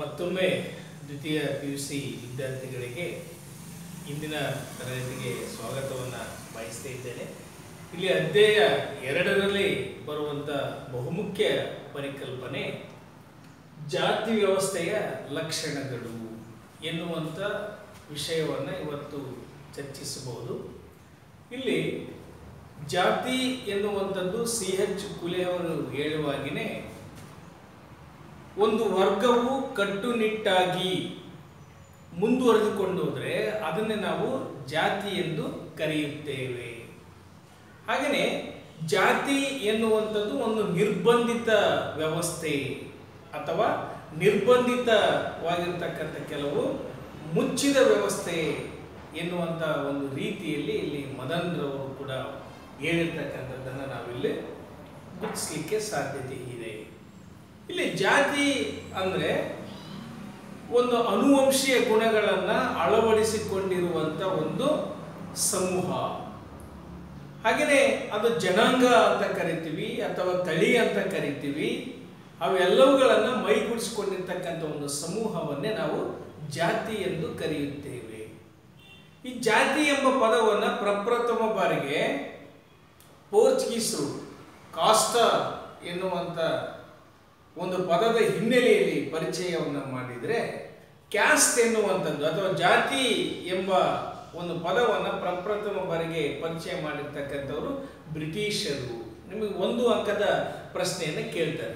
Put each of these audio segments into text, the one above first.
ಮತ್ತೊಮ್ಮೆ ದ್ವಿತೀಯ P U C ವಿದ್ಯಾರ್ಥಿಗಳಿಗೆ ಇಂದಿನ ತರಗತಿಗೆ ಸ್ವಾಗತವನ್ನು ಬಯಸ್ತಾ ಇದ್ದೇನೆ ಇಲ್ಲಿ ಅಧ್ಯಾಯ ಎರಡರಲ್ಲಿ ಬರುವಂಥ ಬಹುಮುಖ್ಯ ಪರಿಕಲ್ಪನೆ ಜಾತಿ ವ್ಯವಸ್ಥೆಯ ಲಕ್ಷಣಗಳು ಎನ್ನುವಂಥ ವಿಷಯವನ್ನು ಇವತ್ತು ಚರ್ಚಿಸಬಹುದು ಇಲ್ಲಿ ಜಾತಿ ಎನ್ನುವಂಥದ್ದು ಸಿ ಎಚ್ ಕುಲೆ ಅವರು ಹೇಳುವಾಗನೇ ಒಂದು ವರ್ಗವು ಕಟ್ಟುನಿಟ್ಟಾಗಿ ಮುಂದುವರೆದುಕೊಂಡು ಹೋದರೆ ಅದನ್ನೇ ನಾವು ಜಾತಿ ಎಂದು ಕರೆಯುತ್ತೇವೆ ಹಾಗೆಯೇ ಜಾತಿ ಎನ್ನುವಂಥದ್ದು ಒಂದು ನಿರ್ಬಂಧಿತ ವ್ಯವಸ್ಥೆ ಅಥವಾ ನಿರ್ಬಂಧಿತವಾಗಿರ್ತಕ್ಕಂಥ ಕೆಲವು ಮುಚ್ಚಿದ ವ್ಯವಸ್ಥೆ ಎನ್ನುವಂಥ ಒಂದು ರೀತಿಯಲ್ಲಿ ಇಲ್ಲಿ ಮದನ್ ರವರು ಕೂಡ ಹೇಳಿರ್ತಕ್ಕಂಥದ್ದನ್ನು ನಾವಿಲ್ಲಿ ಗುರುತಿಸ್ಲಿಕ್ಕೆ ಸಾಧ್ಯತೆ ಇದೆ ಇಲ್ಲಿ ಜಾತಿ ಅಂದರೆ ಒಂದು ಅನುವಂಶೀಯ ಗುಣಗಳನ್ನು ಅಳವಡಿಸಿಕೊಂಡಿರುವಂಥ ಒಂದು ಸಮೂಹ ಹಾಗೆಯೇ ಅದು ಜನಾಂಗ ಅಂತ ಕರಿತೀವಿ ಅಥವಾ ತಳಿ ಅಂತ ಕರಿತೀವಿ ಅವೆಲ್ಲವುಗಳನ್ನು ಮೈಗೂಡಿಸಿಕೊಂಡಿರ್ತಕ್ಕಂಥ ಒಂದು ಸಮೂಹವನ್ನೇ ನಾವು ಜಾತಿ ಎಂದು ಕರೆಯುತ್ತೇವೆ ಈ ಜಾತಿ ಎಂಬ ಪದವನ್ನು ಪ್ರಪ್ರಥಮ ಬಾರಿಗೆ ಪೋರ್ಚುಗೀಸರು ಕಾಸ್ಟ ಎನ್ನುವಂಥ ಒಂದು ಪದದ ಹಿನ್ನೆಲೆಯಲ್ಲಿ ಪರಿಚಯವನ್ನು ಮಾಡಿದರೆ ಕ್ಯಾಸ್ಟ್ ಎನ್ನುವಂಥದ್ದು ಅಥವಾ ಜಾತಿ ಎಂಬ ಒಂದು ಪದವನ್ನು ಪ್ರಪ್ರಥಮ ಬಾರಿಗೆ ಪರಿಚಯ ಮಾಡಿರ್ತಕ್ಕಂಥವರು ಬ್ರಿಟಿಷರು ನಿಮಗೆ ಒಂದು ಅಂಕದ ಪ್ರಶ್ನೆಯನ್ನು ಕೇಳ್ತಾರೆ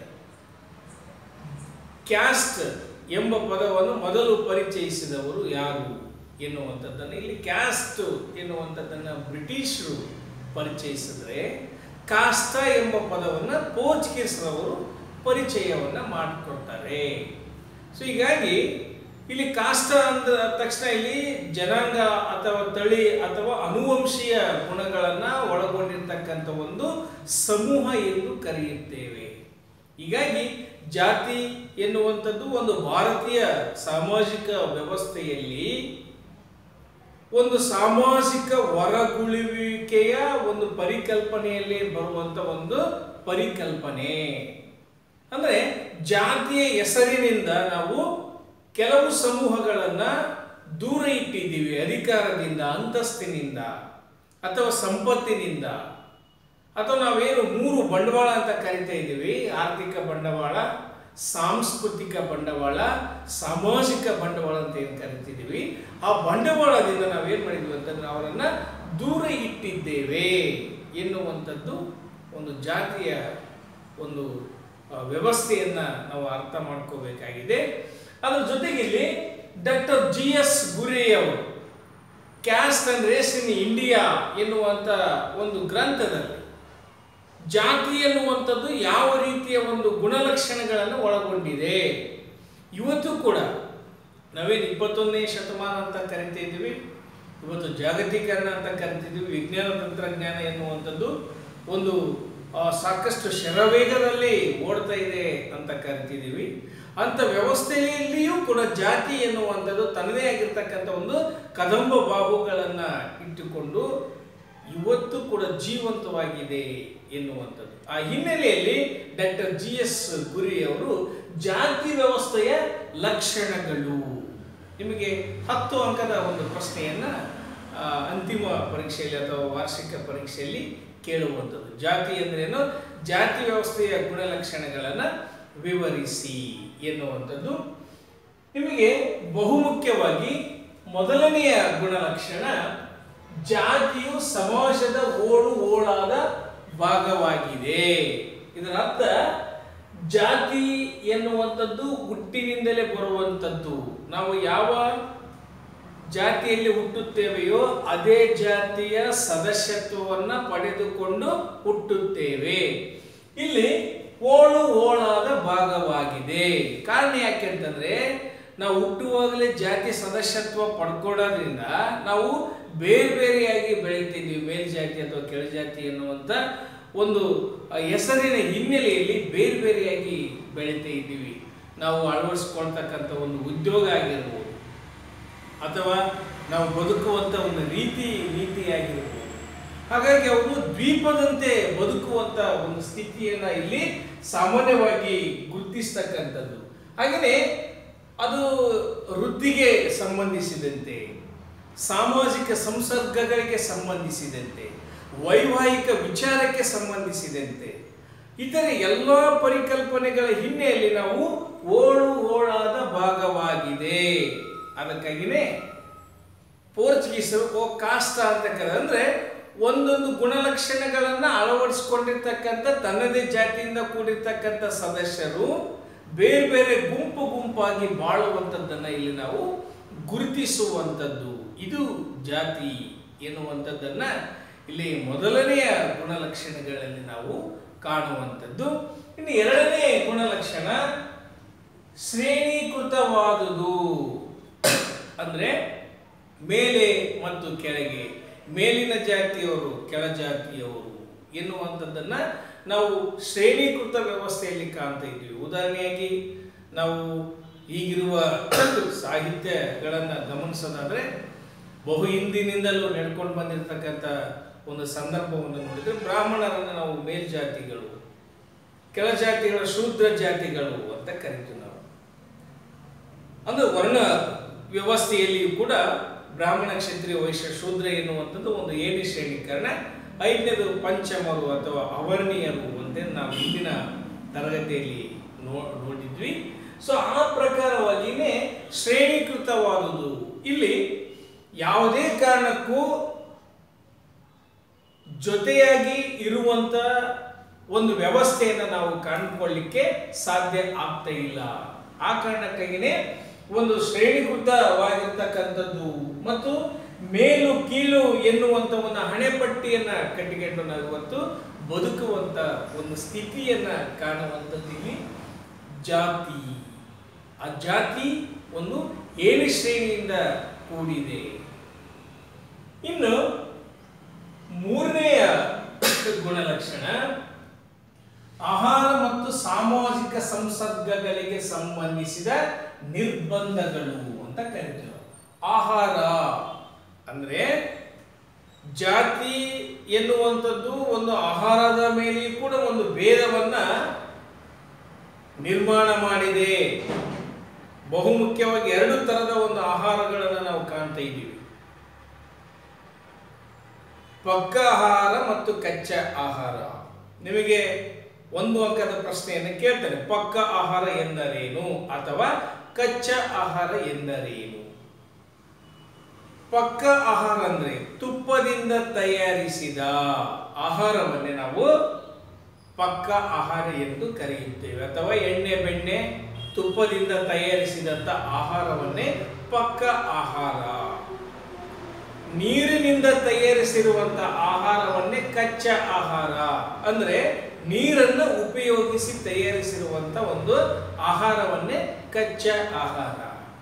ಕ್ಯಾಸ್ಟ್ ಎಂಬ ಪದವನ್ನು ಮೊದಲು ಪರಿಚಯಿಸಿದವರು ಯಾರು ಎನ್ನುವಂಥದ್ದನ್ನು ಇಲ್ಲಿ ಕ್ಯಾಸ್ಟ್ ಎನ್ನುವಂಥದ್ದನ್ನು ಬ್ರಿಟಿಷರು ಪರಿಚಯಿಸಿದ್ರೆ ಕಾಸ್ಟ ಎಂಬ ಪದವನ್ನು ಪೋರ್ಚುಗೀಸ್ರವರು ಪರಿಚಯವನ್ನು ಮಾಡಿಕೊಡ್ತಾರೆ ಸೊ ಹೀಗಾಗಿ ಇಲ್ಲಿ ಕಾಷ್ಟ ಅಂದ ತಕ್ಷಣ ಇಲ್ಲಿ ಜನಾಂಗ ಅಥವಾ ತಳಿ ಅಥವಾ ಅನುವಂಶೀಯ ಗುಣಗಳನ್ನು ಒಳಗೊಂಡಿರ್ತಕ್ಕಂಥ ಒಂದು ಸಮೂಹ ಎಂದು ಕರೆಯುತ್ತೇವೆ ಹೀಗಾಗಿ ಜಾತಿ ಎನ್ನುವಂಥದ್ದು ಒಂದು ಭಾರತೀಯ ಸಾಮಾಜಿಕ ವ್ಯವಸ್ಥೆಯಲ್ಲಿ ಒಂದು ಸಾಮಾಜಿಕ ಹೊರಗುಳುವಿಕೆಯ ಒಂದು ಪರಿಕಲ್ಪನೆಯಲ್ಲಿ ಬರುವಂತ ಒಂದು ಪರಿಕಲ್ಪನೆ ಅಂದ್ರೆ ಜಾತಿಯ ಹೆಸರಿನಿಂದ ನಾವು ಕೆಲವು ಸಮೂಹಗಳನ್ನ ದೂರ ಇಟ್ಟಿದ್ದೀವಿ ಅಧಿಕಾರದಿಂದ ಅಂತಸ್ತಿನಿಂದ ಅಥವಾ ಸಂಪತ್ತಿನಿಂದ ಅಥವಾ ನಾವೇನು ಮೂರು ಬಂಡವಾಳ ಅಂತ ಕರಿತಾ ಇದ್ದೀವಿ ಆರ್ಥಿಕ ಬಂಡವಾಳ ಸಾಂಸ್ಕೃತಿಕ ಬಂಡವಾಳ ಸಾಮಾಜಿಕ ಬಂಡವಾಳ ಅಂತ ಏನು ಕರಿತಿದ್ದೀವಿ ಆ ಬಂಡವಾಳದಿಂದ ನಾವೇನು ಮಾಡಿದ್ವಿ ಅಂತಂದ್ರೆ ಅವರನ್ನ ದೂರ ಇಟ್ಟಿದ್ದೇವೆ ಎನ್ನುವಂಥದ್ದು ಒಂದು ಜಾತಿಯ ಒಂದು ವ್ಯವಸ್ಥೆಯನ್ನ ನಾವು ಅರ್ಥ ಮಾಡ್ಕೋಬೇಕಾಗಿದೆ ಅದ್ರ ಜೊತೆಗೆ ಇಲ್ಲಿ ಡಾಕ್ಟರ್ ಜಿ ಎಸ್ ಗುರೇಯವರು caste and race in India ಎನ್ನುವಂಥ ಒಂದು ಗ್ರಂಥದಲ್ಲಿ ಜಾತಿ ಎನ್ನುವಂಥದ್ದು ಯಾವ ರೀತಿಯ ಒಂದು ಗುಣಲಕ್ಷಣಗಳನ್ನು ಒಳಗೊಂಡಿದೆ ಇವತ್ತು ಕೂಡ ನಾವೇನು ಇಪ್ಪತ್ತೊಂದನೇ ಶತಮಾನ ಅಂತ ಕರಿತಾ ಇದ್ದೀವಿ ಇವತ್ತು ಜಾಗತೀಕರಣ ಅಂತ ಕರಿತಿದ್ದೀವಿ ವಿಜ್ಞಾನ ತಂತ್ರಜ್ಞಾನ ಎನ್ನುವಂಥದ್ದು ಒಂದು ಸಾಕಷ್ಟು ಶರವೇಗದಲ್ಲಿ ಓಡ್ತಾ ಇದೆ ಅಂತ ಕರಿತಿದ್ದೀವಿ ಅಂತ ವ್ಯವಸ್ಥೆಯಲ್ಲಿಯೂ ಕೂಡ ಜಾತಿ ಎನ್ನುವಂಥದ್ದು ತನ್ನದೇ ಆಗಿರ್ತಕ್ಕಂಥ ಒಂದು ಕದಂಬ ಬಾಹುಗಳನ್ನು ಇಟ್ಟುಕೊಂಡು ಇವತ್ತು ಕೂಡ ಜೀವಂತವಾಗಿದೆ ಎನ್ನುವಂಥದ್ದು ಆ ಹಿನ್ನೆಲೆಯಲ್ಲಿ ಡಾಕ್ಟರ್ ಜಿ ಎಸ್ ಗುರಿ ಅವರು ಜಾತಿ ವ್ಯವಸ್ಥೆಯ ಲಕ್ಷಣಗಳು ನಿಮಗೆ ಹತ್ತು ಅಂಕದ ಒಂದು ಪ್ರಶ್ನೆಯನ್ನ ಅಂತಿಮ ಪರೀಕ್ಷೆಯಲ್ಲಿ ಅಥವಾ ವಾರ್ಷಿಕ ಪರೀಕ್ಷೆಯಲ್ಲಿ ಕೇಳುವಂಥದ್ದು ಜಾತಿ ಅಂದ್ರೇನು ಜಾತಿ ವ್ಯವಸ್ಥೆಯ ಗುಣಲಕ್ಷಣಗಳನ್ನು ವಿವರಿಸಿ ಎನ್ನುವಂಥದ್ದು ನಿಮಗೆ ಬಹುಮುಖ್ಯವಾಗಿ ಮೊದಲನೆಯ ಗುಣಲಕ್ಷಣ ಜಾತಿಯು ಸಮಾಜದ ಓಳು ಓಳಾದ ಭಾಗವಾಗಿದೆ ಇದರ ಅರ್ಥ ಜಾತಿ ಎನ್ನುವಂಥದ್ದು ಹುಟ್ಟಿನಿಂದಲೇ ಬರುವಂಥದ್ದು ನಾವು ಯಾವ ಜಾತಿಯಲ್ಲಿ ಹುಟ್ಟುತ್ತೇವೆಯೋ ಅದೇ ಜಾತಿಯ ಸದಸ್ಯತ್ವವನ್ನ ಪಡೆದುಕೊಂಡು ಹುಟ್ಟುತ್ತೇವೆ ಇಲ್ಲಿ ಓಳು ಓಳಾದ ಭಾಗವಾಗಿದೆ ಕಾರಣ ಯಾಕೆ ಅಂತಂದ್ರೆ ನಾವು ಹುಟ್ಟುವಾಗಲೇ ಜಾತಿ ಸದಸ್ಯತ್ವ ಪಡ್ಕೊಳ್ಳೋದ್ರಿಂದ ನಾವು ಬೇರೆ ಬೇರೆಯಾಗಿ ಬೆಳೀತಿದ್ವಿ ಮೇಲ್ಜಾತಿ ಅಥವಾ ಕೆಳಜಾತಿ ಎನ್ನುವಂಥ ಒಂದು ಹೆಸರಿನ ಹಿನ್ನೆಲೆಯಲ್ಲಿ ಬೇರೆ ಬೇರೆಯಾಗಿ ಬೆಳೀತಾ ಇದ್ದೀವಿ ನಾವು ಅಳವಡಿಸ್ಕೊಳ್ತಕ್ಕಂಥ ಒಂದು ಉದ್ಯೋಗ ಆಗಿರ್ಬೋದು ಅಥವಾ ನಾವು ಬದುಕುವಂಥ ಒಂದು ರೀತಿ ನೀತಿಯಾಗಿರ್ಬೋದು ಹಾಗಾಗಿ ಅವರು ದ್ವೀಪದಂತೆ ಬದುಕುವಂತ ಒಂದು ಸ್ಥಿತಿಯನ್ನ ಇಲ್ಲಿ ಸಾಮಾನ್ಯವಾಗಿ ಗುರುತಿಸ್ತಕ್ಕಂಥದ್ದು ಹಾಗೆಯೇ ಅದು ವೃತ್ತಿಗೆ ಸಂಬಂಧಿಸಿದಂತೆ ಸಾಮಾಜಿಕ ಸಂಸರ್ಗಗಳಿಗೆ ಸಂಬಂಧಿಸಿದಂತೆ ವೈವಾಹಿಕ ವಿಚಾರಕ್ಕೆ ಸಂಬಂಧಿಸಿದಂತೆ ಇತರೆ ಎಲ್ಲ ಪರಿಕಲ್ಪನೆಗಳ ಹಿನ್ನೆಲೆಯಲ್ಲಿ ನಾವು ಓಳು ಓಳಾದ ಭಾಗವಾಗಿದೆ ಅದಕ್ಕಾಗಿನೇ ಪೋರ್ಚುಗೀಸರು ಓ ಕಾಷ್ಟ ಅಂತ ಕರೆ ಅಂದ್ರೆ ಒಂದೊಂದು ಗುಣಲಕ್ಷಣಗಳನ್ನ ಅಳವಡಿಸಿಕೊಂಡಿರ್ತಕ್ಕಂಥ ತನ್ನದೇ ಜಾತಿಯಿಂದ ಕೂಡಿರ್ತಕ್ಕಂಥ ಸದಸ್ಯರು ಬೇರೆ ಬೇರೆ ಗುಂಪು ಗುಂಪಾಗಿ ಬಾಳುವಂಥದ್ದನ್ನ ಇಲ್ಲಿ ನಾವು ಗುರುತಿಸುವಂಥದ್ದು ಇದು ಜಾತಿ ಎನ್ನುವಂಥದ್ದನ್ನ ಇಲ್ಲಿ ಮೊದಲನೆಯ ಗುಣಲಕ್ಷಣಗಳಲ್ಲಿ ನಾವು ಕಾಣುವಂಥದ್ದು ಇನ್ನು ಎರಡನೇ ಗುಣಲಕ್ಷಣ ಶ್ರೇಣೀಕೃತವಾದುದು ಅಂದ್ರೆ ಮೇಲೆ ಮತ್ತು ಕೆಳಗೆ ಮೇಲಿನ ಜಾತಿಯವರು ಕೆಳ ಜಾತಿಯವರು ಎನ್ನುವಂಥದ್ದನ್ನ ನಾವು ಶ್ರೇಣೀಕೃತ ವ್ಯವಸ್ಥೆಯಲ್ಲಿ ಕಾಣ್ತಾ ಇದ್ದೀವಿ ಉದಾಹರಣೆಯಾಗಿ ನಾವು ಈಗಿರುವ ಸಾಹಿತ್ಯಗಳನ್ನು ಗಮನಿಸೋದಾದ್ರೆ ಬಹು ಹಿಂದಿನಿಂದಲೂ ನಡ್ಕೊಂಡು ಬಂದಿರತಕ್ಕಂಥ ಒಂದು ಸಂದರ್ಭವನ್ನು ನೋಡಿದ್ರೆ ಬ್ರಾಹ್ಮಣರನ್ನು ನಾವು ಮೇಲ್ಜಾತಿಗಳು ಕೆಳಜಾತಿಗಳ ಶೂದ್ರ ಜಾತಿಗಳು ಅಂತ ಕರಿತೀವಿ ನಾವು ಅಂದ್ರೆ ವರ್ಣ ವ್ಯವಸ್ಥೆಯಲ್ಲಿಯೂ ಕೂಡ ಬ್ರಾಹ್ಮಣ ಕ್ಷತ್ರಿಯ ವೈಶ್ಯ ಶೂದ್ರ ಎನ್ನುವಂಥದ್ದು ಒಂದು ಏಣಿ ಶ್ರೇಣೀಕರಣ ಐದನೇದು ಪಂಚಮರು ಅಥವಾ ಅವರ್ಣೀಯರು ಅಂತ ನಾವು ಹಿಂದಿನ ತರಗತಿಯಲ್ಲಿ ನೋ ನೋಡಿದ್ವಿ ಸೊ ಆ ಪ್ರಕಾರವಾಗಿಯೇ ಶ್ರೇಣೀಕೃತವಾದುದು ಇಲ್ಲಿ ಯಾವುದೇ ಕಾರಣಕ್ಕೂ ಜೊತೆಯಾಗಿ ಇರುವಂತ ಒಂದು ವ್ಯವಸ್ಥೆಯನ್ನು ನಾವು ಕಂಡುಕೊಳ್ಳಿಕ್ಕೆ ಸಾಧ್ಯ ಆಗ್ತಾ ಇಲ್ಲ ಆ ಕಾರಣಕ್ಕಾಗಿನೇ ಒಂದು ಶ್ರೇಣೀಕೃತವಾಗಿರ್ತಕ್ಕಂಥದ್ದು ಮತ್ತು ಮೇಲು ಕೀಳು ಎನ್ನುವಂತ ಒಂದು ಹಣೆಪಟ್ಟಿಯನ್ನ ಕಟ್ಟಿಕೊಂಡು ನಾವು ಇವತ್ತು ಬದುಕುವಂತ ಒಂದು ಸ್ಥಿತಿಯನ್ನ ಕಾಣುವಂಥದ್ದು ಇಲ್ಲಿ ಜಾತಿ ಆ ಜಾತಿ ಒಂದು ಏಳು ಶ್ರೇಣಿಯಿಂದ ಕೂಡಿದೆ ಇನ್ನು ಮೂರನೆಯ ಗುಣಲಕ್ಷಣ ಆಹಾರ ಮತ್ತು ಸಾಮಾಜಿಕ ಸಂಸರ್ಗಗಳಿಗೆ ಸಂಬಂಧಿಸಿದ ನಿರ್ಬಂಧಗಳು ಅಂತ ಕರಿತೀವಿ ಆಹಾರ ಅಂದ್ರೆ ಜಾತಿ ಎನ್ನುವಂಥದ್ದು ಒಂದು ಆಹಾರದ ಮೇಲೆಯೂ ಕೂಡ ಒಂದು ಭೇದವನ್ನ ನಿರ್ಮಾಣ ಮಾಡಿದೆ ಬಹುಮುಖ್ಯವಾಗಿ ಎರಡು ತರದ ಒಂದು ಆಹಾರಗಳನ್ನು ನಾವು ಕಾಣ್ತಾ ಇದ್ದೀವಿ ಪಕ್ಕ ಆಹಾರ ಮತ್ತು ಕಚ್ಚಾ ಆಹಾರ ನಿಮಗೆ ಒಂದು ಅಂಕದ ಪ್ರಶ್ನೆಯನ್ನು ಕೇಳ್ತೇನೆ ಪಕ್ಕ ಆಹಾರ ಎಂದರೇನು ಅಥವಾ ಕಚ್ಚಾ ಆಹಾರ ಎಂದರೇನು ಪಕ್ಕ ಆಹಾರ ಅಂದ್ರೆ ತುಪ್ಪದಿಂದ ತಯಾರಿಸಿದ ಆಹಾರವನ್ನೇ ನಾವು ಪಕ್ಕ ಆಹಾರ ಎಂದು ಕರೆಯುತ್ತೇವೆ ಅಥವಾ ಎಣ್ಣೆ ಬೆಣ್ಣೆ ತುಪ್ಪದಿಂದ ತಯಾರಿಸಿದಂತ ಆಹಾರವನ್ನೇ ಪಕ್ಕ ಆಹಾರ ನೀರಿನಿಂದ ತಯಾರಿಸಿರುವಂತ ಆಹಾರವನ್ನೇ ಕಚ್ಚಾ ಆಹಾರ ಅಂದ್ರೆ ನೀರನ್ನು ಉಪಯೋಗಿಸಿ ತಯಾರಿಸಿರುವಂತ ಒಂದು ಆಹಾರವನ್ನೇ ಕಚ್ಚಾ ಆಹಾರ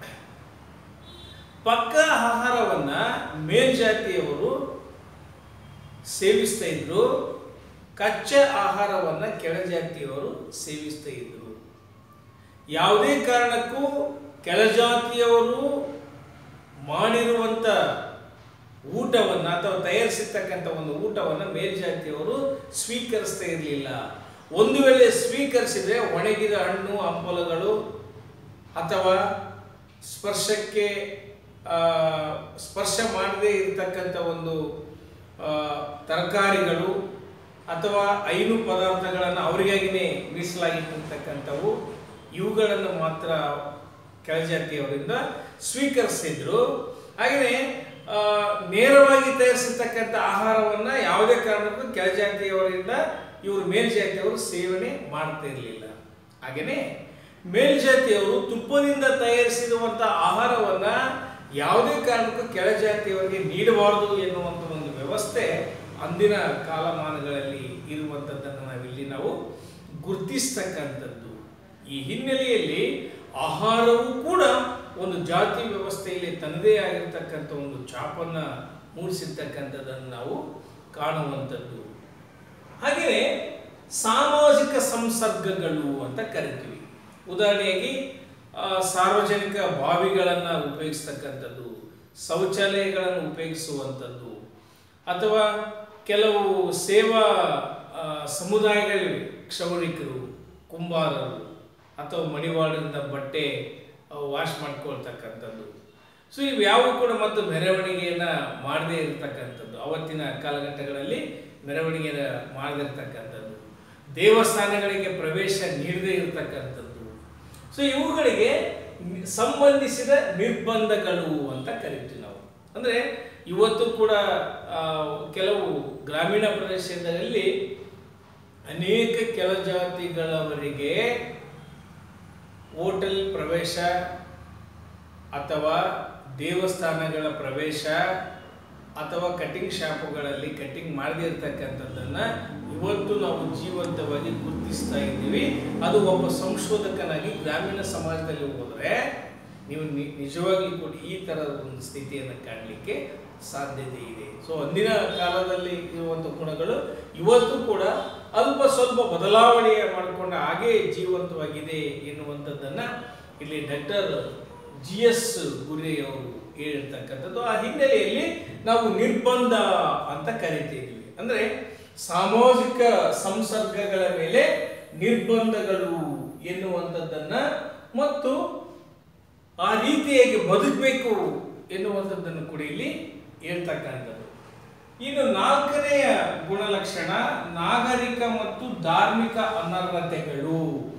ಪಕ್ಕ ಆಹಾರವನ್ನ ಮೇಲ್ಜಾತಿಯವರು ಸೇವಿಸ್ತಾ ಇದ್ರು ಕಚ್ಚಾ ಆಹಾರವನ್ನ ಕೆಳಜಾತಿಯವರು ಸೇವಿಸ್ತಾ ಇದ್ರು ಯಾವುದೇ ಕಾರಣಕ್ಕೂ ಕೆಳಜಾತಿಯವರು ಮಾಡಿರುವಂತ ಊಟವನ್ನ ಅಥವಾ ತಯಾರಿಸಿರ್ತಕ್ಕಂಥ ಒಂದು ಊಟವನ್ನ ಮೇಲ್ಜಾತಿಯವರು ಸ್ವೀಕರಿಸ್ತಾ ಇರಲಿಲ್ಲ ಒಂದು ವೇಳೆ ಸ್ವೀಕರಿಸಿದ್ರೆ ಒಣಗಿದ ಹಣ್ಣು ಹಂಪಲುಗಳು ಅಥವಾ ಸ್ಪರ್ಶಕ್ಕೆ ಆ, ಸ್ಪರ್ಶ ಮಾಡದೇ ಇರತಕ್ಕಂಥ ಒಂದು ಆ, ತರಕಾರಿಗಳು ಅಥವಾ ಐನು ಪದಾರ್ಥಗಳನ್ನು ಅವರಿಗಾಗಿನೇ ಮೀಸಲಾಗಿಟ್ಟಿರ್ತಕ್ಕಂಥವು ಇವುಗಳನ್ನು ಮಾತ್ರ ಕೆಳಜಾತಿಯವರಿಂದ ಸ್ವೀಕರಿಸಿದ್ರು ಹಾಗೆಯೇ ಆ, ನೇರವಾಗಿ ತಯಾರಿಸಿರ್ತಕ್ಕಂಥ ಆಹಾರವನ್ನ ಯಾವುದೇ ಕಾರಣಕ್ಕೂ ಕೆಳಜಾತಿಯವರಿಂದ ಇವರು ಮೇಲ್ಜಾತಿಯವರು ಸೇವನೆ ಮಾಡ್ತಾ ಇರಲಿಲ್ಲ ಹಾಗೆಯೇ ಮೇಲ್ಜಾತಿಯವರು ತುಪ್ಪದಿಂದ ತಯಾರಿಸಿರುವಂಥ ಆಹಾರವನ್ನ ಯಾವುದೇ ಕಾರಣಕ್ಕೂ ಕೆಳಜಾತಿಯವರಿಗೆ ನೀಡಬಾರದು ಎನ್ನುವಂಥ ಒಂದು ವ್ಯವಸ್ಥೆ ಅಂದಿನ ಕಾಲಮಾನಗಳಲ್ಲಿ ಇರುವಂಥದ್ದನ್ನು ನಾವಿಲ್ಲಿ ನಾವು ಗುರುತಿಸ್ತಕ್ಕಂಥದ್ದು ಈ ಹಿನ್ನೆಲೆಯಲ್ಲಿ ಆಹಾರವೂ ಕೂಡ ಒಂದು ಜಾತಿ ವ್ಯವಸ್ಥೆಯಲ್ಲಿ ತನ್ನದೇ ಆಗಿರ್ತಕ್ಕಂಥ ಒಂದು ಛಾಪನ್ನ ಮೂಡಿಸಿರ್ತಕ್ಕಂಥದ್ದನ್ನು ನಾವು ಕಾಣುವಂಥದ್ದು ಹಾಗೆಯೇ ಸಾಮಾಜಿಕ ಸಂಸರ್ಗಗಳು ಅಂತ ಕರಿತೀವಿ ಉದಾಹರಣೆಯಾಗಿ ಆ, ಸಾರ್ವಜನಿಕ ಬಾವಿಗಳನ್ನು ಉಪಯೋಗಿಸ್ತಕ್ಕಂಥದ್ದು ಶೌಚಾಲಯಗಳನ್ನು ಉಪಯೋಗಿಸುವಂಥದ್ದು ಅಥವಾ ಕೆಲವು ಸೇವಾ ಆ, ಸಮುದಾಯಗಳಿವೆ ಕ್ಷೌರಿಕರು ಕುಂಬಾರರು ಅಥವಾ ಮಡಿವಾಳದಿಂದ ಬಟ್ಟೆ ವಾಶ್ ಮಾಡ್ಕೊಳ್ತಕ್ಕಂಥದ್ದು ಸೊ ಇವ್ಯಾವು ಕೂಡ ಮತ್ತು ಮೆರವಣಿಗೆಯನ್ನ ಮಾಡದೇ ಇರತಕ್ಕಂಥದ್ದು ಅವತ್ತಿನ ಕಾಲಘಟ್ಟಗಳಲ್ಲಿ ಮೆರವಣಿಗೆಯ ಮಾಡದಿರ್ತಕ್ಕಂಥದ್ದು ದೇವಸ್ಥಾನಗಳಿಗೆ ಪ್ರವೇಶ ನೀಡದೇ ಇರತಕ್ಕಂಥದ್ದು ಸೊ ಇವುಗಳಿಗೆ ಸಂಬಂಧಿಸಿದ ನಿರ್ಬಂಧಗಳು ಅಂತ ಕರಿತೀವಿ ನಾವು ಅಂದ್ರೆ ಇವತ್ತು ಕೂಡ ಆ, ಕೆಲವು ಗ್ರಾಮೀಣ ಪ್ರದೇಶದಲ್ಲಿ ಅನೇಕ ಕೆಲ ಜಾತಿಗಳವರಿಗೆ ಹೋಟೆಲ್ ಪ್ರವೇಶ ಅಥವಾ ದೇವಸ್ಥಾನಗಳ ಪ್ರವೇಶ ಅಥವಾ ಕಟಿಂಗ್ ಶಾಪುಗಳಲ್ಲಿ ಕಟಿಂಗ್ ಮಾಡದೇ ಇರತಕ್ಕಂಥದ್ದನ್ನ ಇವತ್ತು ನಾವು ಜೀವಂತವಾಗಿ ಗುರುತಿಸ್ತಾ ಇದ್ದೀವಿ ಅದು ಒಬ್ಬ ಸಂಶೋಧಕನಾಗಿ ಗ್ರಾಮೀಣ ಸಮಾಜದಲ್ಲಿ ಹೋದರೆ ನೀವು ನಿ- ನಿಜವಾಗ್ಲೂ ಕೂಡ ಈ ಥರದ ಒಂದು ಸ್ಥಿತಿಯನ್ನು ಕಾಣಲಿಕ್ಕೆ ಸಾಧ್ಯತೆ ಇದೆ ಸೊ ಅಂದಿನ ಕಾಲದಲ್ಲಿ ಇರುವಂಥ ಗುಣಗಳು ಇವತ್ತು ಕೂಡ ಅಲ್ಪ ಸ್ವಲ್ಪ ಬದಲಾವಣೆ ಮಾಡಿಕೊಂಡ ಹಾಗೆ ಜೀವಂತವಾಗಿದೆ ಎನ್ನುವಂಥದ್ದನ್ನ ಇಲ್ಲಿ ಡಾಕ್ಟರ್ ಜಿ ಎಸ್ ಗುರಿ ಅವರು ಹೇಳಿರ್ತಕ್ಕಂಥದ್ದು ಆ ಹಿನ್ನೆಲೆಯಲ್ಲಿ ನಾವು ನಿರ್ಬಂಧ ಅಂತ ಕರಿತೀವಿ ಅಂದ್ರೆ ಸಾಮಾಜಿಕ ಸಂಸರ್ಗಗಳ ಮೇಲೆ ನಿರ್ಬಂಧಗಳು ಎನ್ನುವಂಥದ್ದನ್ನ ಮತ್ತು ಆ ರೀತಿಯಾಗಿ ಬದುಕಬೇಕು ಎನ್ನುವಂಥದ್ದನ್ನು ಕೂಡ ಇಲ್ಲಿ ಹೇಳ್ತಕ್ಕಂಥದ್ದು ಇನ್ನು ನಾಲ್ಕನೆಯ ಗುಣಲಕ್ಷಣ ನಾಗರಿಕ ಮತ್ತು ಧಾರ್ಮಿಕ ಅನರ್ಹತೆಗಳು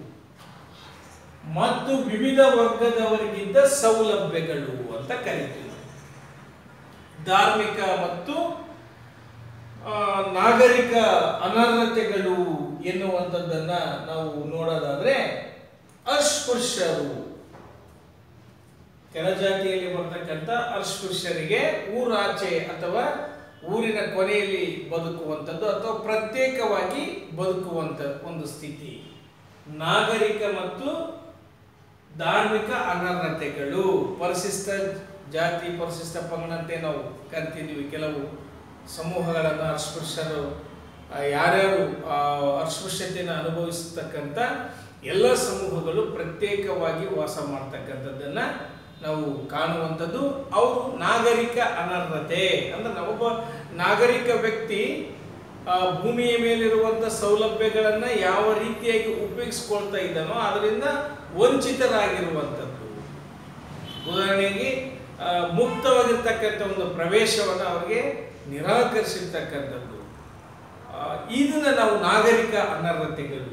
ಮತ್ತು ವಿವಿಧ ವರ್ಗದವರಿಗಿದ್ದ ಸೌಲಭ್ಯಗಳು ಅಂತ ಕರಿತೀವಿ ಧಾರ್ಮಿಕ ಮತ್ತು ಆ, ನಾಗರಿಕ ಅನರ್ಹತೆಗಳು ಎನ್ನುವಂಥದ್ದನ್ನ ನಾವು ನೋಡೋದಾದ್ರೆ ಅಸ್ಪೃಶ್ಯರು ಕೆಳಜಾತಿಯಲ್ಲಿ ಬರ್ತಕ್ಕಂಥ ಅಸ್ಪೃಶ್ಯರಿಗೆ ಊರಾಚೆ ಅಥವಾ ಊರಿನ ಕೊನೆಯಲ್ಲಿ ಬದುಕುವಂಥದ್ದು ಅಥವಾ ಪ್ರತ್ಯೇಕವಾಗಿ ಬದುಕುವಂಥ ಒಂದು ಸ್ಥಿತಿ ನಾಗರಿಕ ಮತ್ತು ಧಾರ್ಮಿಕ ಅನರ್ಹತೆಗಳು ಪರಿಶಿಷ್ಟ ಜಾತಿ ಪರಿಶಿಷ್ಟ ಪಂಗಡಂತೆ ನಾವು ಕರಿತಿದ್ದೀವಿ ಕೆಲವು ಸಮೂಹಗಳನ್ನು ಅಸ್ಪೃಶ್ಯರು ಆ, ಯಾರ್ಯಾರು ಆ, ಅಸ್ಪೃಶ್ಯತೆಯನ್ನು ಅನುಭವಿಸ್ತಕ್ಕಂಥ ಎಲ್ಲ ಸಮೂಹಗಳು ಪ್ರತ್ಯೇಕವಾಗಿ ವಾಸ ಮಾಡ್ತಕ್ಕಂಥದ್ದನ್ನ ನಾವು ಕಾಣುವಂಥದ್ದು ಅವರು ನಾಗರಿಕ ಅನರ್ಹತೆ ಅಂದ್ರೆ ನಾವೊಬ್ಬ ನಾಗರಿಕ ವ್ಯಕ್ತಿ ಆ, ಭೂಮಿಯ ಮೇಲಿರುವಂಥ ಸೌಲಭ್ಯಗಳನ್ನು ಯಾವ ರೀತಿಯಾಗಿ ಉಪಯೋಗಿಸ್ಕೊಳ್ತಾ ಇದ್ದಾನೋ ಅದರಿಂದ ವಂಚಿತರಾಗಿರುವಂಥದ್ದು ಉದಾಹರಣೆಗೆ ಆ, ಮುಕ್ತವಾಗಿರ್ತಕ್ಕಂಥ ಒಂದು ಪ್ರವೇಶವನ್ನು ಅವರಿಗೆ ನಿರಾಕರಿಸಿರ್ತಕ್ಕಂಥದ್ದು ಆ, ಇದನ್ನ ನಾವು ನಾಗರಿಕ ಅನರ್ಹತೆಗಳು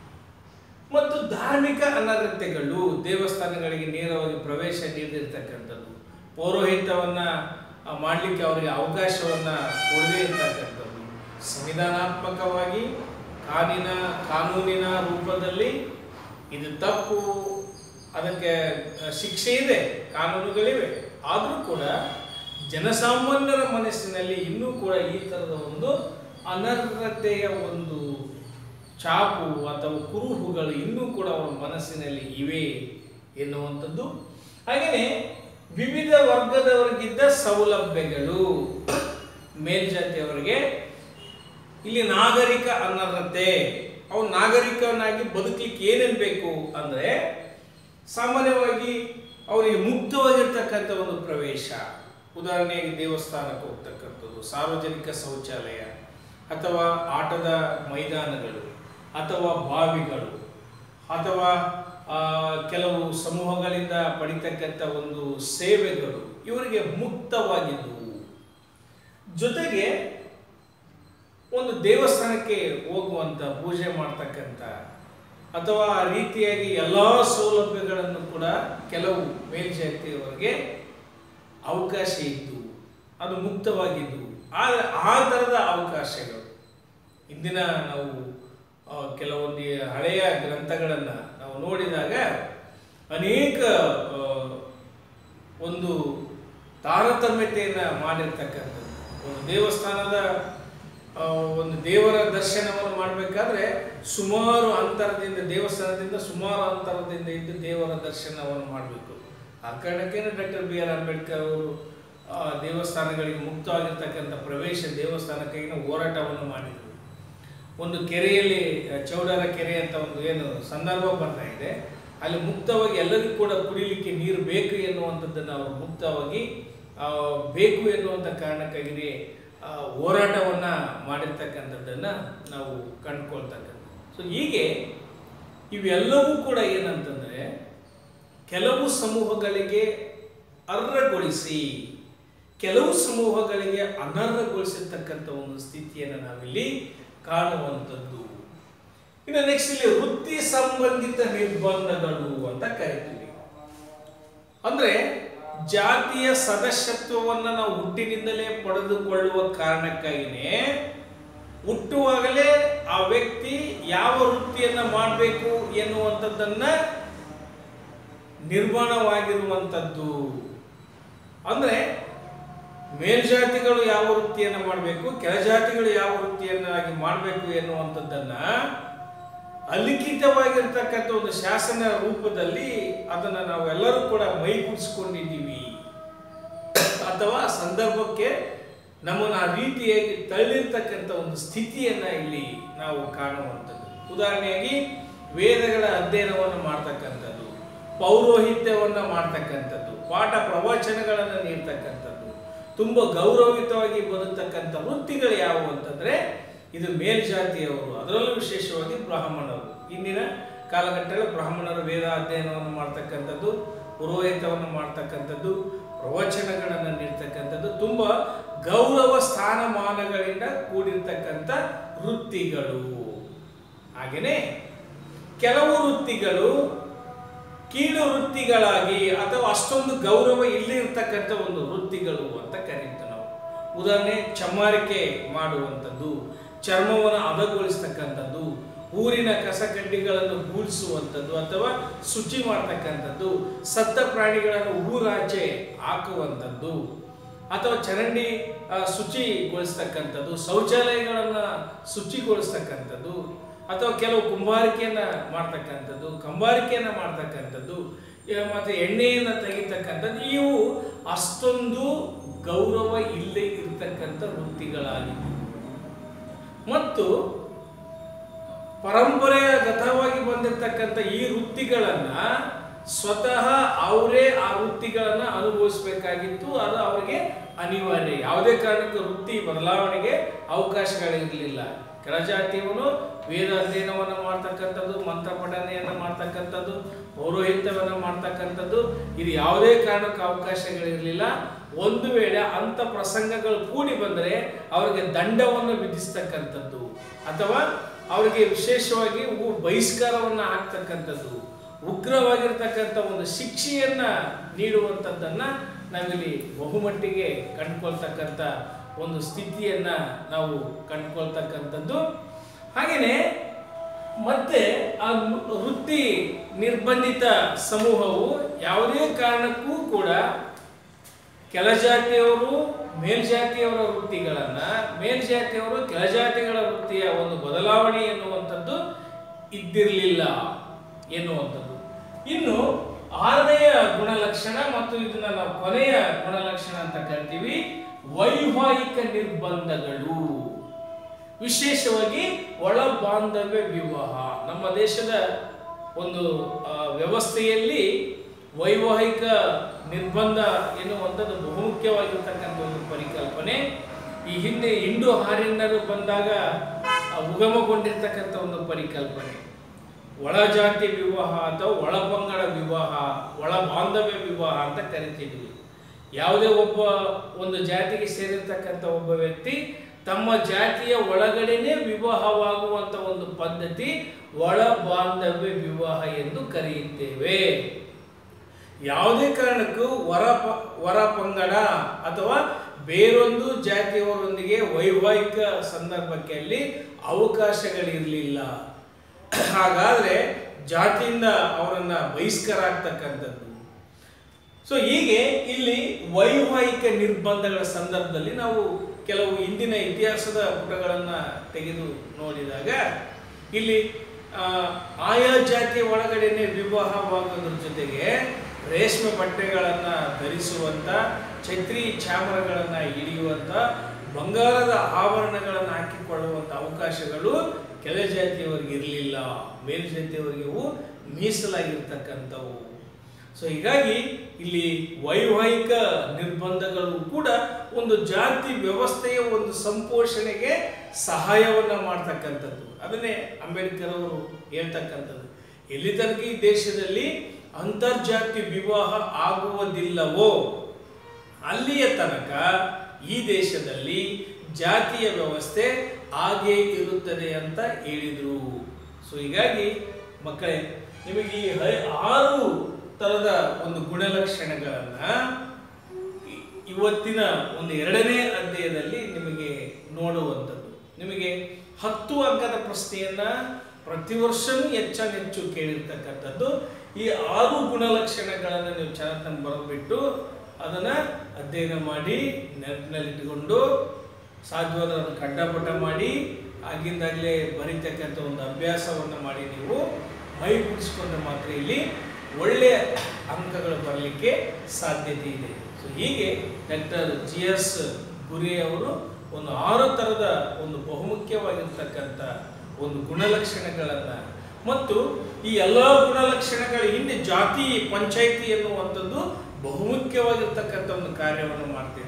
ಮತ್ತು ಧಾರ್ಮಿಕ ಅನರ್ಹತೆಗಳು ದೇವಸ್ಥಾನಗಳಿಗೆ ನೇರವಾಗಿ ಪ್ರವೇಶ ನೀಡಿರ್ತಕ್ಕಂಥದ್ದು ಪೌರೋಹಿತ್ಯವನ್ನ ಆ, ಮಾಡಲಿಕ್ಕೆ ಅವರಿಗೆ ಅವಕಾಶವನ್ನ ಕೊಡದೇ ಇರ್ತಕ್ಕಂಥದ್ದು ಸಂವಿಧಾನಾತ್ಮಕವಾಗಿ ಕಾನೂನಿನ ಕಾನೂನಿನ ರೂಪದಲ್ಲಿ ಇದು ತಪ್ಪು ಅದಕ್ಕೆ ಆ, ಶಿಕ್ಷೆ ಇದೆ ಕಾನೂನುಗಳಿವೆ ಆದರೂ ಕೂಡ ಜನಸಾಮಾನ್ಯರ ಮನಸ್ಸಿನಲ್ಲಿ ಇನ್ನೂ ಕೂಡ ಈ ಥರದ ಒಂದು ಅನರ್ಹತೆಯ ಒಂದು ಚಾಪು ಅಥವಾ ಕುರುಹುಗಳು ಇನ್ನೂ ಕೂಡ ಅವರ ಮನಸ್ಸಿನಲ್ಲಿ ಇವೆ ಎನ್ನುವಂಥದ್ದು ಹಾಗೆಯೇ ವಿವಿಧ ವರ್ಗದವರಿಗಿದ್ದ ಸೌಲಭ್ಯಗಳು ಮೇಲ್ಜಾತಿಯವರಿಗೆ ಇಲ್ಲಿ ನಾಗರಿಕ ಅನರ್ಹತೆ ಅವ್ನು ನಾಗರಿಕನಾಗಿ ಬದುಕಲಿಕ್ಕೆ ಏನೇನು ಬೇಕು ಅಂದರೆ ಸಾಮಾನ್ಯವಾಗಿ ಅವರಿಗೆ ಮುಕ್ತವಾಗಿರ್ತಕ್ಕಂಥ ಒಂದು ಪ್ರವೇಶ ಉದಾಹರಣೆಗೆ ದೇವಸ್ಥಾನಕ್ಕೆ ಹೋಗ್ತಕ್ಕಂಥದ್ದು ಸಾರ್ವಜನಿಕ ಶೌಚಾಲಯ ಅಥವಾ ಆಟದ ಮೈದಾನಗಳು ಅಥವಾ ಬಾವಿಗಳು ಅಥವಾ ಆ, ಕೆಲವು ಸಮೂಹಗಳಿಂದ ಪಡಿತಕ್ಕಂಥ ಒಂದು ಸೇವೆಗಳು ಇವರಿಗೆ ಮುಕ್ತವಾಗಿದ್ದವು ಜೊತೆಗೆ ಒಂದು ದೇವಸ್ಥಾನಕ್ಕೆ ಹೋಗುವಂತ ಪೂಜೆ ಮಾಡ್ತಕ್ಕಂಥ ಅಥವಾ ಆ ರೀತಿಯಾಗಿ ಎಲ್ಲ ಸೌಲಭ್ಯಗಳನ್ನು ಕೂಡ ಕೆಲವು ಮೇಲ್ಜಾತಿಯವರಿಗೆ ಅವಕಾಶ ಇದ್ದು ಅದು ಮುಕ್ತವಾಗಿದ್ದು ಆದರೆ ಆ ಥರದ ಅವಕಾಶಗಳು ಇಂದಿನ ನಾವು ಆ, ಕೆಲವೊಂದು ಹಳೆಯ ಗ್ರಂಥಗಳನ್ನು ನಾವು ನೋಡಿದಾಗ ಅನೇಕ ಆ, ಒಂದು ತಾರತಮ್ಯತೆಯನ್ನು ಮಾಡಿರ್ತಕ್ಕಂಥದ್ದು ಒಂದು ದೇವಸ್ಥಾನದ ಆ, ಒಂದು ದೇವರ ದರ್ಶನವನ್ನು ಮಾಡಬೇಕಾದ್ರೆ ಸುಮಾರು ಅಂತರದಿಂದ ದೇವಸ್ಥಾನದಿಂದ ಸುಮಾರು ಅಂತರದಿಂದ ಇದ್ದು ದೇವರ ದರ್ಶನವನ್ನು ಮಾಡಬೇಕು ಆ ಕಾರಣಕ್ಕೆ ಡಾಕ್ಟರ್ ಬಿ ಆರ್ ಅಂಬೇಡ್ಕರ್ ಅವರು ಆ, ದೇವಸ್ಥಾನಗಳಿಗೆ ಮುಕ್ತವಾಗಿರ್ತಕ್ಕಂಥ ಪ್ರವೇಶ ದೇವಸ್ಥಾನಕ್ಕಾಗಿ ಹೋರಾಟವನ್ನು ಮಾಡಿದರು ಒಂದು ಕೆರೆಯಲ್ಲಿ ಆ, ಚೌಡರ ಕೆರೆ ಅಂತ ಒಂದು ಏನು ಸಂದರ್ಭ ಬರ್ತಾ ಇದೆ ಅಲ್ಲಿ ಮುಕ್ತವಾಗಿ ಎಲ್ಲರಿಗೂ ಕೂಡ ಕುಡಿಲಿಕ್ಕೆ ನೀರು ಬೇಕು ಎನ್ನುವಂಥದ್ದನ್ನು ಅವರು ಮುಕ್ತವಾಗಿ ಆ, ಬೇಕು ಎನ್ನುವಂಥ ಕಾರಣಕ್ಕಾಗಿ ಆ, ಹೋರಾಟವನ್ನ ಮಾಡಿರ್ತಕ್ಕಂಥದ್ದನ್ನ ನಾವು ಕಂಡುಕೊಳ್ತಕ್ಕಂಥ ಸೊ ಹೀಗೆ ಇವೆಲ್ಲವೂ ಕೂಡ ಏನಂತಂದ್ರೆ ಕೆಲವು ಸಮೂಹಗಳಿಗೆ ಅರ್ಹಗೊಳಿಸಿ ಕೆಲವು ಸಮೂಹಗಳಿಗೆ ಅನರ್ಹಗೊಳಿಸಿರ್ತಕ್ಕಂಥ ಒಂದು ಸ್ಥಿತಿಯನ್ನು ನಾವಿಲ್ಲಿ ಕಾಣುವಂಥದ್ದು ಇನ್ನು ನೆಕ್ಸ್ಟ್ ಇಲ್ಲಿ ವೃತ್ತಿ ಸಂಬಂಧಿತ ನಿರ್ಬಂಧಗಳು ಅಂತ ಕರಿತೀವಿ ಅಂದ್ರೆ ಜಾತಿಯ ಸದಸ್ಯತ್ವವನ್ನು ನಾವು ಹುಟ್ಟಿನಿಂದಲೇ ಪಡೆದುಕೊಳ್ಳುವ ಕಾರಣಕ್ಕಾಗಿನೇ ಹುಟ್ಟುವಾಗಲೇ ಆ ವ್ಯಕ್ತಿ ಯಾವ ವೃತ್ತಿಯನ್ನ ಮಾಡಬೇಕು ಎನ್ನುವಂಥದ್ದನ್ನ ನಿರ್ಮಾಣವಾಗಿರುವಂಥದ್ದು ಅಂದ್ರೆ ಮೇಲ್ಜಾತಿಗಳು ಯಾವ ವೃತ್ತಿಯನ್ನು ಮಾಡಬೇಕು ಕೆಳಜಾತಿಗಳು ಯಾವ ವೃತ್ತಿಯನ್ನಾಗಿ ಮಾಡಬೇಕು ಎನ್ನುವಂಥದ್ದನ್ನ ಅಲಿಖಿತವಾಗಿರ್ತಕ್ಕಂಥ ಒಂದು ಶಾಸನ ರೂಪದಲ್ಲಿ ಅದನ್ನ ನಾವು ಎಲ್ಲರೂ ಕೂಡ ಮೈಗೂಡಿಸ್ಕೊಂಡಿದ್ದೀವಿ ಅಥವಾ ಸಂದರ್ಭಕ್ಕೆ ನಮ್ಮನ್ನು ಆ ರೀತಿಯಾಗಿ ತಳ್ಳಿರ್ತಕ್ಕಂಥ ಒಂದು ಸ್ಥಿತಿಯನ್ನ ಇಲ್ಲಿ ನಾವು ಕಾಣುವಂಥದ್ದು ಉದಾಹರಣೆಯಾಗಿ ವೇದಗಳ ಅಧ್ಯಯನವನ್ನು ಮಾಡ್ತಕ್ಕಂಥದ್ದು ಪೌರೋಹಿತ್ಯವನ್ನು ಮಾಡ್ತಕ್ಕಂಥದ್ದು ಪಾಠ ಪ್ರವಚನಗಳನ್ನು ನೀಡ್ತಕ್ಕಂಥದ್ದು ತುಂಬ ಗೌರವಯುತವಾಗಿ ಬದುಕ್ತಕ್ಕಂಥ ವೃತ್ತಿಗಳು ಯಾವುವು ಅಂತಂದ್ರೆ ಇದು ಮೇಲ್ಜಾತಿಯವರು ಅದರಲ್ಲೂ ವಿಶೇಷವಾಗಿ ಬ್ರಾಹ್ಮಣರು ಇಂದಿನ ಕಾಲಘಟ್ಟದಲ್ಲಿ ಬ್ರಾಹ್ಮಣರು ವೇದ ಅಧ್ಯಯನವನ್ನು ಮಾಡ್ತಕ್ಕಂಥದ್ದು ಪುರೋಹಿತವನ್ನು ಮಾಡ್ತಕ್ಕಂಥದ್ದು ಪ್ರವಚನಗಳನ್ನು ನೀಡ್ತಕ್ಕಂಥದ್ದು ತುಂಬ ಗೌರವ ಸ್ಥಾನಮಾನಗಳಿಂದ ಕೂಡಿರ್ತಕ್ಕಂಥ ವೃತ್ತಿಗಳು ಹಾಗೆಯೇ ಕೆಲವು ವೃತ್ತಿಗಳು ಕೀಳು ವೃತ್ತಿಗಳಾಗಿ ಅಥವಾ ಅಷ್ಟೊಂದು ಗೌರವ ಇಲ್ಲಿರ್ತಕ್ಕಂಥ ಒಂದು ವೃತ್ತಿಗಳು ಅಂತ ಕರೀತೀವಿ ನಾವು ಉದಾಹರಣೆ ಚಮ್ಮಾರಿಕೆ ಮಾಡುವಂಥದ್ದು ಚರ್ಮವನ್ನು ಹದಗೊಳಿಸ್ತಕ್ಕಂಥದ್ದು ಊರಿನ ಕಸಕಡ್ಡಿಗಳನ್ನು ಗೂಡಿಸುವಂಥದ್ದು ಅಥವಾ ಶುಚಿ ಮಾಡ್ತಕ್ಕಂಥದ್ದು ಸತ್ತ ಪ್ರಾಣಿಗಳನ್ನು ಊರಾಚೆ ಹಾಕುವಂಥದ್ದು ಅಥವಾ ಚರಂಡಿ ಆ, ಶುಚಿಗೊಳಿಸ್ತಕ್ಕಂಥದ್ದು ಶೌಚಾಲಯಗಳನ್ನು ಶುಚಿಗೊಳಿಸ್ತಕ್ಕಂಥದ್ದು ಅಥವಾ ಕೆಲವು ಕುಂಬಾರಿಕೆಯನ್ನ ಮಾಡ್ತಕ್ಕಂಥದ್ದು ಕಂಬಾರಿಕೆಯನ್ನ ಮಾಡ್ತಕ್ಕಂಥದ್ದು ಇ- ಮತ್ತೆ ಎಣ್ಣೆಯನ್ನು ತೆಗಿತಕ್ಕಂಥದ್ದು ಇವು ಅಷ್ಟೊಂದು ಗೌರವ ಇಲ್ಲದೆ ಇರತಕ್ಕಂಥ ವೃತ್ತಿಗಳಾಗಿವೆ ಮತ್ತು ಪರಂಪರೆಗತವಾಗಿ ಬಂದಿರತಕ್ಕಂಥ ಈ ವೃತ್ತಿಗಳನ್ನ ಸ್ವತಃ ಅವರೇ ಆ ವೃತ್ತಿಗಳನ್ನ ಅನುಭವಿಸಬೇಕಾಗಿತ್ತು ಅದು ಅವರಿಗೆ ಅನಿವಾರ್ಯ ಯಾವುದೇ ಕಾರಣಕ್ಕೂ ವೃತ್ತಿ ಬದಲಾವಣೆಗೆ ಅವಕಾಶಗಳಿರಲಿಲ್ಲ ಕೆಳಜಾತಿಯವನು ವೇದ ಅಧ್ಯಯನವನ್ನು ಮಾಡ್ತಕ್ಕಂಥದ್ದು ಮಂತ್ರ ಪಠನೆಯನ್ನು ಮಾಡ್ತಕ್ಕಂಥದ್ದು ಪೌರೋಹಿತ್ಯವನ್ನು ಮಾಡ್ತಕ್ಕಂಥದ್ದು ಇದು ಯಾವುದೇ ಕಾರಣಕ್ಕೂ ಅವಕಾಶಗಳಿರಲಿಲ್ಲ ಒಂದು ವೇಳೆ ಅಂಥ ಪ್ರಸಂಗಗಳು ಕೂಡಿ ಬಂದರೆ ಅವರಿಗೆ ದಂಡವನ್ನು ವಿಧಿಸ್ತಕ್ಕಂಥದ್ದು ಅಥವಾ ಅವರಿಗೆ ವಿಶೇಷವಾಗಿ ಉ- ಬಹಿಷ್ಕಾರವನ್ನು ಹಾಕ್ತಕ್ಕಂಥದ್ದು ಉಗ್ರವಾಗಿರ್ತಕ್ಕಂಥ ಒಂದು ಶಿಕ್ಷೆಯನ್ನ ನೀಡುವಂಥದ್ದನ್ನ ನಾವಿಲ್ಲಿ ಬಹುಮಟ್ಟಿಗೆ ಕಂಡುಕೊಳ್ತಕ್ಕಂಥ ಒಂದು ಸ್ಥಿತಿಯನ್ನ ನಾವು ಕಂಡುಕೊಳ್ತಕ್ಕಂಥದ್ದು ಹಾಗೆಯೇ ಮತ್ತೆ ಆ ನು- ವೃತ್ತಿ ನಿರ್ಬಂಧಿತ ಸಮೂಹವು ಯಾವುದೇ ಕಾರಣಕ್ಕೂ ಕೂಡ ಕೆಳಜಾತಿಯವರು ಮೇಲ್ಜಾತಿಯವರ ವೃತ್ತಿಗಳನ್ನ ಮೇಲ್ಜಾತಿಯವರು ಕೆಳಜಾತಿಗಳ ವೃತ್ತಿಯ ಒಂದು ಬದಲಾವಣೆ ಎನ್ನುವಂಥದ್ದು ಇದ್ದಿರಲಿಲ್ಲ ಎನ್ನುವಂಥದ್ದು ಇನ್ನು ಆರನೆಯ ಗುಣಲಕ್ಷಣ ಮತ್ತು ಇದನ್ನ ನಾವು ಕೊನೆಯ ಗುಣಲಕ್ಷಣ ಅಂತ ಕರಿತೀವಿ ವೈವಾಹಿಕ ನಿರ್ಬಂಧಗಳು ವಿಶೇಷವಾಗಿ ಒಳ ಬಾಂಧವ್ಯ ವಿವಾಹ ನಮ್ಮ ದೇಶದ ಒಂದು ಆ, ವ್ಯವಸ್ಥೆಯಲ್ಲಿ ವೈವಾಹಿಕ ನಿರ್ಬಂಧ ಎನ್ನುವಂಥದ್ದು ಬಹುಮುಖ್ಯವಾಗಿರ್ತಕ್ಕಂಥ ಒಂದು ಪರಿಕಲ್ಪನೆ ಈ ಹಿಂದೆ ಇಂಡು ಹಾರಿನರು ಬಂದಾಗ ಆ, ಉಗಮಗೊಂಡಿರ್ತಕ್ಕಂಥ ಒಂದು ಪರಿಕಲ್ಪನೆ ಒಳ ಜಾತಿ ವಿವಾಹ ಅಥವಾ ಒಳ ಪಂಗಡ ವಿವಾಹ ಒಳ ಬಾಂಧವ್ಯ ವಿವಾಹ ಅಂತ ಕರಿತಿದ್ವಿ ಯಾವುದೇ ಒಬ್ಬ ಒಂದು ಜಾತಿಗೆ ಸೇರಿರ್ತಕ್ಕಂಥ ಒಬ್ಬ ವ್ಯಕ್ತಿ ತಮ್ಮ ಜಾತಿಯ ಒಳಗಡೆನೆ ವಿವಾಹವಾಗುವಂತ ಒಂದು ಪದ್ಧತಿ ಒಳ ಬಾಂಧವ್ಯ ವಿವಾಹ ಎಂದು ಕರೆಯುತ್ತೇವೆ ಯಾವುದೇ ಕಾರಣಕ್ಕೂ ವರ ಪ- ವರ ಪಂಗಡ ಅಥವಾ ಬೇರೊಂದು ಜಾತಿಯವರೊಂದಿಗೆ ವೈವಾಹಿಕ ಸಂದರ್ಭಕ್ಕೆ ಅಲ್ಲಿ ಅವಕಾಶಗಳಿರಲಿಲ್ಲ ಹಾಗಾದ್ರೆ ಜಾತಿಯಿಂದ ಅವರನ್ನ ಬಹಿಷ್ಕಾರ ಆಗ್ತಕ್ಕಂಥದ್ದು ಸೊ ಹೀಗೆ ಇಲ್ಲಿ ವೈವಾಹಿಕ ನಿರ್ಬಂಧಗಳ ಸಂದರ್ಭದಲ್ಲಿ ನಾವು ಕೆಲವು ಇಂದಿನ ಇತಿಹಾಸದ ಪುಟಗಳನ್ನು ತೆಗೆದು ನೋಡಿದಾಗ ಇಲ್ಲಿ ಆ, ಆಯಾ ಜಾತಿಯ ಒಳಗಡೆನೆ ವಿವಾಹವಾಗೋದ್ರ ಜೊತೆಗೆ ರೇಷ್ಮೆ ಬಟ್ಟೆಗಳನ್ನು ಧರಿಸುವಂತ ಛತ್ರಿ ಚಾಮರಗಳನ್ನು ಹಿಡಿಯುವಂತ ಬಂಗಾರದ ಆಭರಣಗಳನ್ನು ಹಾಕಿಕೊಳ್ಳುವಂತ ಅವಕಾಶಗಳು ಕೆಳ ಜಾತಿಯವರಿಗೆ ಇರಲಿಲ್ಲ ಮೇಲ್ಜಾತಿಯವರಿಗೆ ಅವು ಮೀಸಲಾಗಿರ್ತಕ್ಕಂಥವು ಸೊ ಹೀಗಾಗಿ ಇಲ್ಲಿ ವೈವಾಹಿಕ ನಿರ್ಬಂಧಗಳು ಕೂಡ ಒಂದು ಜಾತಿ ವ್ಯವಸ್ಥೆಯ ಒಂದು ಸಂಪೋಷಣೆಗೆ ಸಹಾಯವನ್ನ ಮಾಡ್ತಕ್ಕಂಥದ್ದು ಅದನ್ನೇ ಅಂಬೇಡ್ಕರ್ ಅವರು ಹೇಳ್ತಕ್ಕಂಥದ್ದು ಎಲ್ಲಿ ತನಕ ಈ ದೇಶದಲ್ಲಿ ಅಂತರ್ಜಾತಿ ವಿವಾಹ ಆಗುವುದಿಲ್ಲವೋ ಅಲ್ಲಿಯ ತನಕ ಈ ದೇಶದಲ್ಲಿ ಜಾತಿಯ ವ್ಯವಸ್ಥೆ ಹಾಗೇ ಇರುತ್ತದೆ ಅಂತ ಹೇಳಿದರು ಸೊ ಹೀಗಾಗಿ ಮಕ್ಕಳೇ ನಿಮಗೆ ಈ ಹೈ- ಆರು ತರದ ಒಂದು ಗುಣಲಕ್ಷಣಗಳನ್ನ ಇ- ಇವತ್ತಿನ ಒಂದು ಎರಡನೇ ಅಧ್ಯಾಯದಲ್ಲಿ ನಿಮಗೆ ನೋಡುವಂಥದ್ದು ನಿಮಗೆ ಹತ್ತು ಅಂಕದ ಪ್ರಶ್ನೆಯನ್ನ ಪ್ರತಿ ವರ್ಷವೂ ಹೆಚ್ಚಾನೆಚ್ಚು ಕೇಳಿರ್ತಕ್ಕಂಥದ್ದು ಈ ಆರು ಗುಣಲಕ್ಷಣಗಳನ್ನು ನೀವು ಚೆನ್ನಾಗಿ ಬರೆದ್ಬಿಟ್ಟು ಅದನ್ನ ಅಧ್ಯಯನ ಮಾಡಿ ನೆನಪಿನಲ್ಲಿಟ್ಟುಕೊಂಡು ಸಾಧ್ಯವಾದ ಅದನ್ನು ಕಂಠಪಟ ಮಾಡಿ ಆಗಿಂದಾಗಲೇ ಬರೀತಕ್ಕಂಥ ಒಂದು ಅಭ್ಯಾಸವನ್ನು ಮಾಡಿ ನೀವು ಮೈಗೂಡಿಸ್ಕೊಂಡ್ರೆ ಮಾತ್ರ ಇಲ್ಲಿ ಒಳ್ಳೆಯ ಅಂಕಗಳು ಬರಲಿಕ್ಕೆ ಸಾಧ್ಯತೆ ಇದೆ ಸೊ ಹೀಗೆ ಡಾಕ್ಟರ್ ಜಿ ಎಸ್ ಗುರಿ ಅವರು ಒಂದು ಆರು ಥರದ ಒಂದು ಬಹುಮುಖ್ಯವಾಗಿರ್ತಕ್ಕಂಥ ಒಂದು ಗುಣಲಕ್ಷಣಗಳನ್ನು ಮತ್ತು ಈ ಎಲ್ಲ ಗುಣಲಕ್ಷಣಗಳ ಹಿಂದೆ ಜಾತಿ ಪಂಚಾಯಿತಿ ಎನ್ನುವಂಥದ್ದು ಬಹುಮುಖ್ಯವಾಗಿರ್ತಕ್ಕಂಥ ಒಂದು ಕಾರ್ಯವನ್ನು ಮಾಡ್ತಿದ್ರು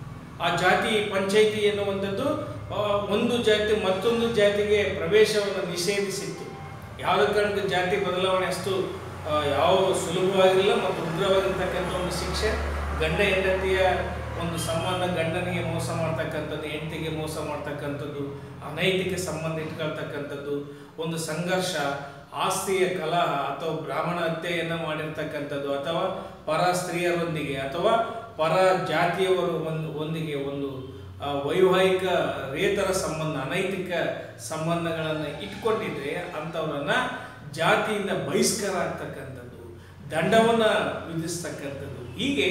ಆ ಜಾತಿ ಪಂಚಾಯಿತಿ ಎನ್ನುವಂಥದ್ದು ಆ, ಒಂದು ಜಾತಿ ಮತ್ತೊಂದು ಜಾತಿಗೆ ಪ್ರವೇಶವನ್ನು ನಿಷೇಧಿಸಿತ್ತು ಯಾವುದೇ ಕಾರಣಕ್ಕೂ ಜಾತಿ ಬದಲಾವಣೆ ಅಷ್ಟು ಆ, ಯಾವ ಸುಲಭವಾಗಿಲ್ಲ ಮತ್ತು ಉಗ್ರವಾಗಿರ್ತಕ್ಕಂಥ ಒಂದು ಶಿಕ್ಷೆ ಗಂಡ ಹೆಂಡತಿಯ ಒಂದು ಸಂಬಂಧ ಗಂಡನಿಗೆ ಮೋಸ ಮಾಡ್ತಕ್ಕಂಥದ್ದು ಹೆಂಡತಿಗೆ ಮೋಸ ಮಾಡ್ತಕ್ಕಂಥದ್ದು ಅನೈತಿಕ ಸಂಬಂಧ ಇಟ್ಕೊಳ್ತಕ್ಕಂಥದ್ದು ಒಂದು ಸಂಘರ್ಷ ಆಸ್ತಿಯ ಕಲಹ ಅಥವಾ ಬ್ರಾಹ್ಮಣ ಹತ್ಯೆಯನ್ನು ಮಾಡಿರ್ತಕ್ಕಂಥದ್ದು ಅಥವಾ ಪರ ಸ್ತ್ರೀಯರೊಂದಿಗೆ ಅಥವಾ ಪರ ಜಾತಿಯವರು ಒಂದು ಒಂದಿಗೆ ಒಂದು ಆ, ವೈವಾಹಿಕ ರೇತರ ಸಂಬಂಧ ಅನೈತಿಕ ಸಂಬಂಧಗಳನ್ನು ಇಟ್ಕೊಂಡಿದ್ರೆ ಅಂಥವ್ರನ್ನ ಜಾತಿಯಿಂದ ಬಹಿಷ್ಕಾರ ಆಗ್ತಕ್ಕಂಥದ್ದು ದಂಡವನ್ನು ವಿಧಿಸ್ತಕ್ಕಂಥದ್ದು ಹೀಗೆ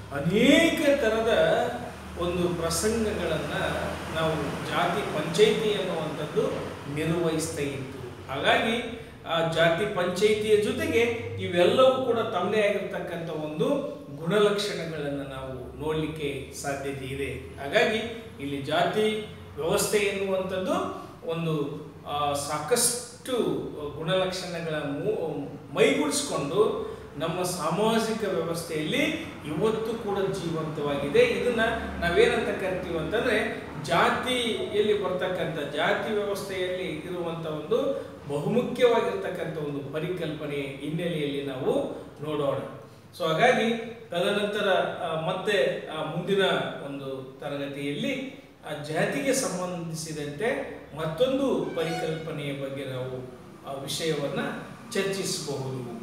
ಅನೇಕ ಥರದ ಒಂದು ಪ್ರಸಂಗಗಳನ್ನು ನಾವು ಜಾತಿ ಪಂಚಾಯಿತಿ ಎನ್ನುವಂಥದ್ದು ನಿರ್ವಹಿಸ್ತಾ ಇತ್ತು ಹಾಗಾಗಿ ಆ ಜಾತಿ ಪಂಚಾಯಿತಿಯ ಜೊತೆಗೆ ಇವೆಲ್ಲವೂ ಕೂಡ ತಮ್ಮದೇ ಆಗಿರ್ತಕ್ಕಂಥ ಒಂದು ಗುಣಲಕ್ಷಣಗಳನ್ನು ನಾವು ನೋಡಲಿಕ್ಕೆ ಸಾಧ್ಯತೆ ಇದೆ ಹಾಗಾಗಿ ಇಲ್ಲಿ ಜಾತಿ ವ್ಯವಸ್ಥೆ ಎನ್ನುವಂಥದ್ದು ಒಂದು ಆ, ಸಾಕಷ್ಟು ಗುಣಲಕ್ಷಣಗಳ ಮೂ- ಮೈಗೂಡಿಸ್ಕೊಂಡು ನಮ್ಮ ಸಾಮಾಜಿಕ ವ್ಯವಸ್ಥೆಯಲ್ಲಿ ಇವತ್ತು ಕೂಡ ಜೀವಂತವಾಗಿದೆ ಇದನ್ನ ನಾವೇನಂತ ಕರಿತೀವಿ ಅಂತಂದ್ರೆ ಜಾತಿಯಲ್ಲಿ ಬರ್ತಕ್ಕಂಥ ಜಾತಿ ವ್ಯವಸ್ಥೆಯಲ್ಲಿ ಇರುವಂತ ಒಂದು ಬಹುಮುಖ್ಯವಾಗಿರ್ತಕ್ಕಂಥ ಒಂದು ಪರಿಕಲ್ಪನೆ ಹಿನ್ನೆಲೆಯಲ್ಲಿ ನಾವು ನೋಡೋಣ ಸೊ ಹಾಗಾಗಿ ತದನಂತರ ಆ, ಮತ್ತೆ ಆ, ಮುಂದಿನ ಒಂದು ತರಗತಿಯಲ್ಲಿ ಆ ಜಾತಿಗೆ ಸಂಬಂಧಿಸಿದಂತೆ ಮತ್ತೊಂದು ಪರಿಕಲ್ಪನೆಯ ಬಗ್ಗೆ ನಾವು ಆ ವಿಷಯವನ್ನ ಚರ್ಚಿಸಬಹುದು